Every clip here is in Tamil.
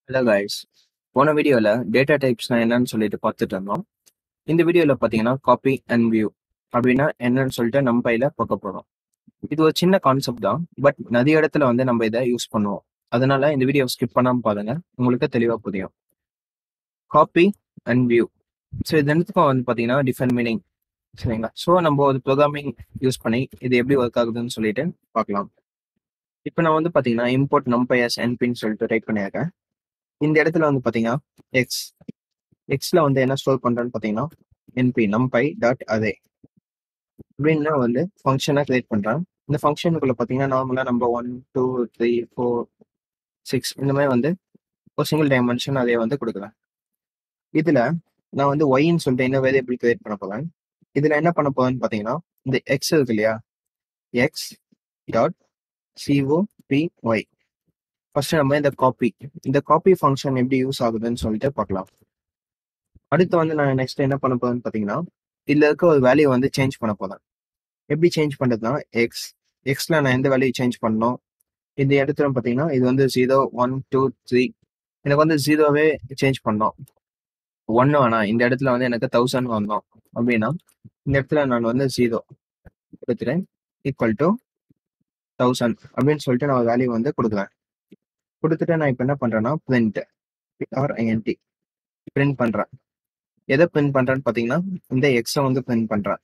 ஹலோ கைஸ் போன வீடியோவில் டேட்டா டைப்ஸ்னா என்னன்னு சொல்லிட்டு பார்த்துட்டு இருந்தோம் இந்த வீடியோவில் பார்த்தீங்கன்னா காப்பி அண்ட் வியூ அப்படின்னா என்னன்னு சொல்லிட்டு நம்ம பையில பார்க்க போகிறோம் இது ஒரு சின்ன கான்செப்ட் தான் பட் நிறைய இடத்துல வந்து நம்ம இதை யூஸ் பண்ணுவோம் அதனால இந்த வீடியோ ஸ்கிப் பண்ணாமல் பாருங்க உங்களுக்கு தெளிவாக புரியும் காப்பி அண்ட் வியூ ஸோ இது ரெண்டுத்துக்கும் வந்து பார்த்தீங்கன்னா டிஃபரெண்ட் மீனிங் சரிங்களா ஸோ நம்ம ஒரு ப்ரோக்ராமிங் யூஸ் பண்ணி இது எப்படி ஒர்க் ஆகுதுன்னு சொல்லிட்டு பார்க்கலாம் இப்போ நான் வந்து பார்த்தீங்கன்னா இம்போர்ட் நம்பையர்ஸ் என்பின்னு சொல்லிட்டு டைப் பண்ணியிருக்கேன் இந்த இடத்துல வந்து பாத்தீங்கன்னா எக்ஸ் எக்ஸ்ல வந்து என்ன ஸ்டோர் பண்றேன்னு பாத்தீங்கன்னா என்பி நம்பை டாட் அதே அப்படின்னு வந்து ஃபங்க்ஷனை கிரியேட் பண்றேன் இந்த ஃபங்க்ஷனுக்குள்ள பாத்தீங்கன்னா நார்மலா நம்ம one two three four six இந்த மாதிரி வந்து ஒரு சிங்கிள் டைமென்ஷன் அதே வந்து கொடுக்குறேன் இதுல நான் வந்து ஒய்ன்னு சொல்லிட்டு என்ன வேரியபிள் கிரியேட் பண்ண போறேன் இதுல என்ன பண்ண போறேன்னு பாத்தீங்கன்னா இந்த எக்ஸ் இருக்கு இல்லையா X dot C O P Y first நம்ம இந்த காப்பி இந்த காப்பி ஃபங்க்ஷன் எப்படி யூஸ் ஆகுதுன்னு சொல்லிட்டு பார்க்கலாம் அடுத்து வந்து நான் நெக்ஸ்ட் என்ன பண்ண போறேன்னு பார்த்தீங்கன்னா இதுல இருக்க ஒரு வேல்யூ வந்து சேஞ்ச் பண்ண போறேன் எப்படி சேஞ்ச் பண்றதுனா எக்ஸ் எக்ஸ்ல நான் எந்த வேல்யூ சேஞ்ச் பண்ணணும் இந்த இடத்துல பார்த்தீங்கன்னா இது வந்து ஜீரோ ஒன் டூ த்ரீ எனக்கு வந்து ஜீரோவே சேஞ்ச் பண்ணோம் ஒன்று வேணாம் இந்த இடத்துல வந்து எனக்கு தௌசண்ட் வந்தோம் அப்படின்னா இந்த இடத்துல நான் வந்து ஜீரோ கொடுத்துறேன் ஈக்குவல் டு தௌசண்ட் அப்படின்னு சொல்லிட்டு நான் வேல்யூ வந்து கொடுக்குறேன் கொடுத்துட்டு நான் இப்போ என்ன பண்றேன்னா பிரிண்ட் பிஆர்ஐஎன்டி பிரிண்ட் பண்றேன் எதை பிரிண்ட் பண்றேன்னு பாத்தீங்கன்னா இந்த எக்ஸை வந்து பிரிண்ட் பண்றேன்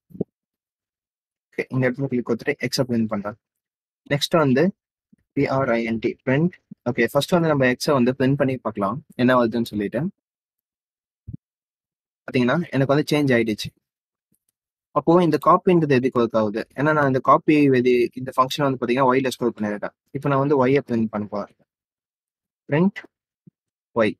ஓகே இந்த இடத்துல கிளிக் கொடுத்துட்டு எக்ஸை பிரிண்ட் பண்றேன் நெக்ஸ்ட் வந்து பிஆர்ஐஎன்டி பிரிண்ட் ஓகே ஃபர்ஸ்ட் வந்து நம்ம எக்ஸை வந்து பிரிண்ட் பண்ணி பார்க்கலாம் என்ன வருதுன்னு சொல்லிட்டு பாத்தீங்கன்னா எனக்கு வந்து சேஞ்ச் ஆயிடுச்சு அப்போ இந்த காப்பின்றது எதுக்கு ஒர்க் ஆகுது ஏன்னா நான் இந்த காப்பி வெதி இந்த ஃபங்க்ஷன் வந்து பாத்தீங்கன்னா ஒய்ல ஸ்டோர் பண்ணிருக்கேன் இப்போ நான் வந்து ஒய்யை பிரிண்ட் பண்ண போறேன் பிரிண்ட் ஒய்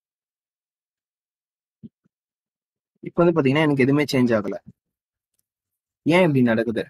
இப்போ வந்து பாத்தீங்கன்னா எனக்கு எதுவுமே சேஞ்ச் ஆகல ஏன் இப்படி நடக்குது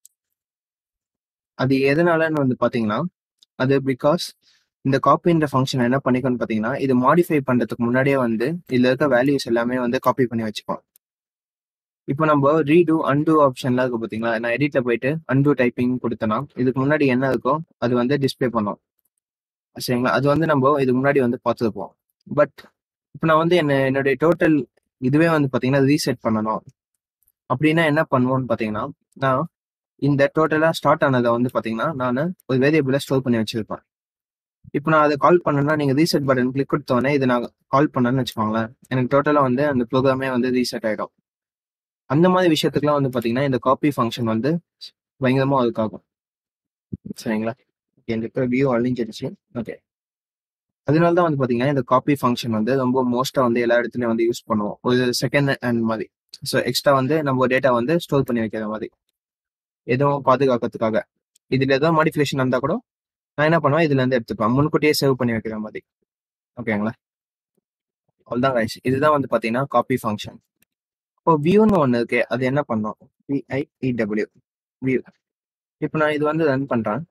அது எதனாலன்னு வந்து பாத்தீங்கன்னா அது பிகாஸ் இந்த காப்பின்ற ஃபங்க்ஷன் என்ன பண்ணிக்கோன்னு பாத்தீங்கன்னா இது மாடிஃபை பண்றதுக்கு முன்னாடியே வந்து இதுல இருக்க வேல்யூஸ் எல்லாமே வந்து காப்பி பண்ணி வச்சுப்போம் இப்போ நம்ம ரீடு அன்டூ ஆப்ஷன்லாம் இருக்கு பாத்தீங்களா நான் எடிட்ல போயிட்டு அன்டூ டைப்பிங் கொடுத்தேன்னா இதுக்கு முன்னாடி என்ன இருக்கோ அது வந்து டிஸ்பிளே பண்ணோம் சரிங்களா அது வந்து நம்ம இதுக்கு முன்னாடி வந்து பார்த்துருப்போம் பட் இப்போ நான் வந்து என்ன என்னுடைய டோட்டல் இதுவே வந்து பார்த்தீங்கன்னா ரீசெட் பண்ணணும் அப்படின்னா என்ன பண்ணுவோம்னு பார்த்தீங்கன்னா நான் இந்த டோட்டலாக ஸ்டார்ட் ஆனதை வந்து பார்த்தீங்கன்னா நான் ஒரு வேரியபிளை ஸ்டோர் பண்ணி வச்சிருப்பேன் இப்போ நான் அதை கால் பண்ணேன்னா நீங்கள் ரீசெட் பட்டன் கிளிக் கொடுத்தோடனே இதை நான் கால் பண்ணேன்னு வச்சுக்கோங்களேன் எனக்கு டோட்டலாக வந்து அந்த ப்ரோக்ராமே வந்து ரீசெட் ஆகிடும் அந்த மாதிரி விஷயத்துக்குலாம் வந்து பார்த்தீங்கன்னா இந்த காப்பி ஃபங்க்ஷன் வந்து பயங்கரமாக ஒர்க் ஆகும் சரிங்களா எனக்கு வியூ அழிஞ்சிருச்சு ஓகே அதனால தான் வந்து பார்த்தீங்கன்னா இந்த காப்பி ஃபங்க்ஷன் வந்து ரொம்ப மோஸ்ட்டாக வந்து எல்லா இடத்துலையும் வந்து யூஸ் பண்ணுவோம் ஒரு செகண்ட் அண்ட் மாதிரி ஸோ எக்ஸ்ட்ரா வந்து நம்ம டேட்டா வந்து ஸ்டோர் பண்ணி வைக்கிற மாதிரி எதுவும் பாதுகாக்கிறதுக்காக இதில் ஏதோ மாடிஃபிகேஷன் இருந்தால் கூட நான் என்ன பண்ணுவேன் இதுல இருந்து எடுத்துப்பேன் முன்கூட்டியே சேவ் பண்ணி வைக்கிற மாதிரி ஓகேங்களா அவ்வளோதான் ரைஸ் இதுதான் வந்து பார்த்தீங்கன்னா காப்பி ஃபங்க்ஷன் இப்போ வியூன்னு ஒன்று இருக்கு அது என்ன பண்ணோம் விஐஇடபிள்யூ வியூ இப்போ நான் இது வந்து ரன் பண்ணுறேன்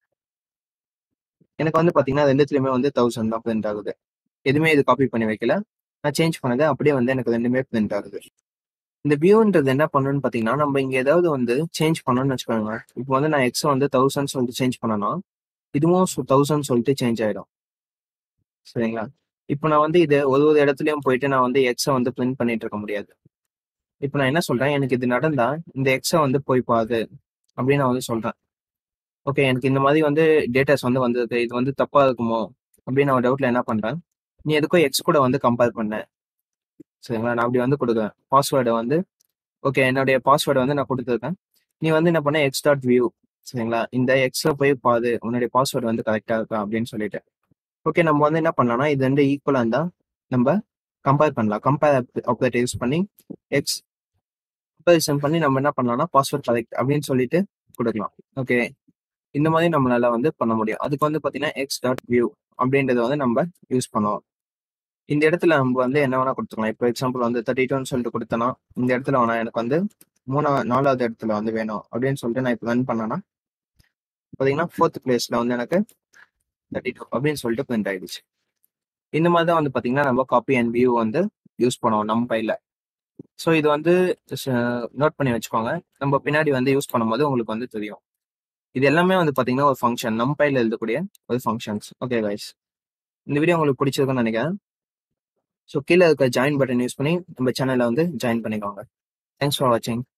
எனக்கு வந்து பார்த்தீங்கன்னா ரெண்டுத்துலையுமே வந்து தௌசண்ட் தான் பிரிண்ட் ஆகுது எதுவுமே இது காப்பி பண்ணி வைக்கல நான் சேஞ்ச் பண்ணது அப்படியே வந்து எனக்கு ரெண்டுமே பிரிண்ட் ஆகுது இந்த வியூன்றது என்ன பண்ணணும்னு பார்த்தீங்கன்னா நம்ம இங்கே ஏதாவது வந்து சேஞ்ச் பண்ணணும்னு வச்சுக்கோங்க இப்போ வந்து நான் எக்ஸ் வந்து தௌசண்ட் சொல்லிட்டு சேஞ்ச் பண்ணனா இதுவும் தௌசண்ட் சொல்லிட்டு சேஞ்ச் ஆயிடும் சரிங்களா இப்போ நான் வந்து இது ஒரு ஒரு இடத்துலையும் போயிட்டு நான் வந்து எக்ஸை வந்து பிரிண்ட் பண்ணிட்டு இருக்க முடியாது இப்போ நான் என்ன சொல்றேன் எனக்கு இது நடந்தா இந்த எக்ஸை வந்து போய் பாது அப்படின்னு நான் வந்து சொல்றேன் ஓகே எனக்கு இந்த மாதிரி வந்து டேட்டாஸ் வந்து வந்திருக்கு இது வந்து தப்பா இருக்குமோ அப்படின்னு நான் டவுட்ல என்ன பண்றேன் நீ எதுக்கோ எக்ஸ் கூட வந்து கம்பேர் பண்ண சரிங்களா நான் அப்படி வந்து கொடுக்குறேன் பாஸ்வேர்டை வந்து ஓகே என்னுடைய பாஸ்வேர்டை வந்து நான் கொடுத்துருக்கேன் நீ வந்து என்ன பண்ண எக்ஸ் டாட் வியூ சரிங்களா இந்த எக்ஸை போய் பாது உன்னுடைய பாஸ்வேர்டு வந்து கரெக்டா இருக்கா அப்படின்னு சொல்லிட்டு ஓகே நம்ம வந்து என்ன பண்ணலாம்னா இது வந்து ஈக்குவலா இருந்தா நம்ம கம்பேர் பண்ணலாம் கம்பேர் ஆப்ரேட் யூஸ் பண்ணி எக்ஸ் கம்பேரிசன் பண்ணி நம்ம என்ன பண்ணலாம்னா பாஸ்வேர்ட் கரெக்ட் அப்படின்னு சொல்லிட்டு கொடுக்கலாம் ஓகே இந்த மாதிரி நம்மளால வந்து பண்ண முடியும் அதுக்கு வந்து பார்த்தீங்கன்னா எக்ஸ் டாட் வியூ அப்படின்றத வந்து நம்ம யூஸ் பண்ணுவோம் இந்த இடத்துல நம்ம வந்து என்ன வேணா கொடுத்துக்கலாம் இப்போ எக்ஸாம்பிள் வந்து தேர்ட்டி டூன்னு சொல்லிட்டு கொடுத்தனா இந்த இடத்துல வேணா எனக்கு வந்து மூணா நாலாவது இடத்துல வந்து வேணும் அப்படின்னு சொல்லிட்டு நான் இப்போ ரன் பண்ணேன்னா பார்த்தீங்கன்னா ஃபோர்த் பிளேஸ்ல வந்து எனக்கு தேர்ட்டி டூ அப்படின்னு சொல்லிட்டு பிரிண்ட் ஆயிடுச்சு இந்த மாதிரி தான் வந்து பார்த்தீங்கன்னா நம்ம காப்பி அண்ட் வியூ வந்து யூஸ் பண்ணுவோம் நம்ம பையில ஸோ இது வந்து நோட் பண்ணி வச்சுக்கோங்க நம்ம பின்னாடி வந்து யூஸ் பண்ணும்போது உங்களுக்கு வந்து தெரியும் இது எல்லாமே வந்து பார்த்தீங்கன்னா ஒரு ஃபங்க்ஷன் நம்ம பையில எழுதக்கூடிய ஒரு ஃபங்க்ஷன்ஸ் ஓகே கைஸ் இந்த வீடியோ உங்களுக்கு பிடிச்சிருக்குன்னு நினைக்கிறேன் ஸோ கீழே இருக்க ஜாயின் பட்டன் யூஸ் பண்ணி நம்ம சேனலை வந்து ஜாயின் பண்ணிக்கோங்க தேங்க்ஸ் ஃபார் வாட்சிங்